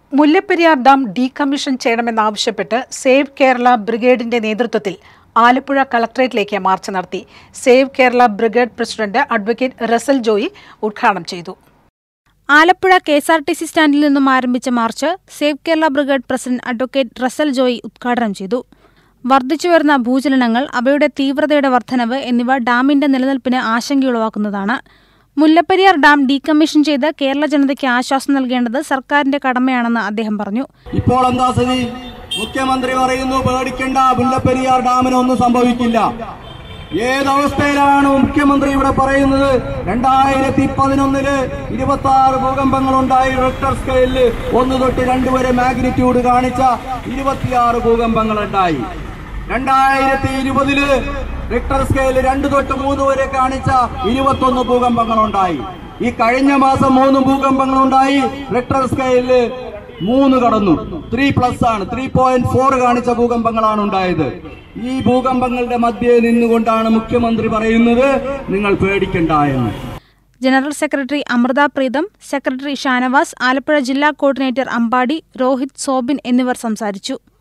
Mullaperiyar dam decommission ചെയ്യണമെന്നാവശ്യപ്പെട്ട് save Kerala ബ്രിഗേഡിന്റെ നേതൃത്വത്തിൽ ആലപ്പുഴ കളക്ടറേറ്റിലേക്ക് മാർച്ച് നടത്തി save Kerala brigade president advocate Russel Joy ഉദ്ഘാടനം ചെയ്തു Alappuzha K S R T C സ്റ്റാൻഡിൽ നിന്നും ആരംഭിച്ച march save Kerala brigade president advocate Russel Joy ഉദ്ഘാടനം ചെയ്തു വർദ്ധിച്ചുവരുന്ന ഭൂചലനങ്ങൾ അവയുടെ തീവ്രതയുടെ വർധനവ് എന്നിവ ഡാമിന്റെ നിലനിൽപ്പിന് ആശങ്കയുളവാക്കുന്നതാണ് മുല്ലപ്പെരിയാർ ഡാം ഡീകമ്മീഷൻ ചെയ്ത് കേരള ജനതയ്ക്ക് ആശ്വാസം നൽകേണ്ടത് സർക്കാരിന്റെ കടമയാണെന്ന് അദ്ദേഹം പറഞ്ഞു ഇപ്പോൾ എന്താ സ്ഥിതി മുഖ്യമന്ത്രി പറയുന്നു പേടിക്കേണ്ട മുല്ലപ്പെരിയാർ ഡാമിന് ഒന്നും സംഭവിക്കില്ല ഏതവസ്ഥയിലാണ് മുഖ്യമന്ത്രി ഇവിടെ പറയുന്നത് രണ്ടായിരത്തി പതിനൊന്നില് ഇരുപത്തി ആറ് ഭൂകമ്പങ്ങൾ ഉണ്ടായി റിക്ടർ സ്കെയിലിൽ ഒന്ന് തൊട്ട് രണ്ട് വരെ മാഗ്നിറ്റ്യൂഡ് കാണിച്ച ഇരുപത്തിയാറ് ഭൂകമ്പങ്ങൾ ഉണ്ടായി രണ്ടായിരത്തി ഇരുപതില് റിക്ടർ സ്കെയില് രണ്ട് തൊട്ട് മൂന്ന് വരെ കാണിച്ച ഇരുപത്തൊന്ന് ഭൂകമ്പങ്ങൾ ഉണ്ടായി ഈ കഴിഞ്ഞ മാസം മൂന്ന് ഭൂകമ്പങ്ങൾ ഉണ്ടായി റിക്ടർ സ്കെയിലില് മൂന്ന് കടന്നു ത്രീ പ്ലസ് ആണ് ത്രീ പോയിന്റ് ഫോർ കാണിച്ച ഭൂകമ്പങ്ങളാണ് ഉണ്ടായത് ഈ ഭൂകമ്പങ്ങളുടെ മധ്യേ നിന്നുകൊണ്ടാണ് മുഖ്യമന്ത്രി പറയുന്നത് നിങ്ങൾ പേടിക്കണ്ട എന്ന് general secretary Amrita Pritam secretary Shanavas Alappuzha ജില്ലാ കോർഡിനേറ്റർ അമ്പാടി രോഹിത് സോബിൻ എന്നിവർ സംസാരിച്ചു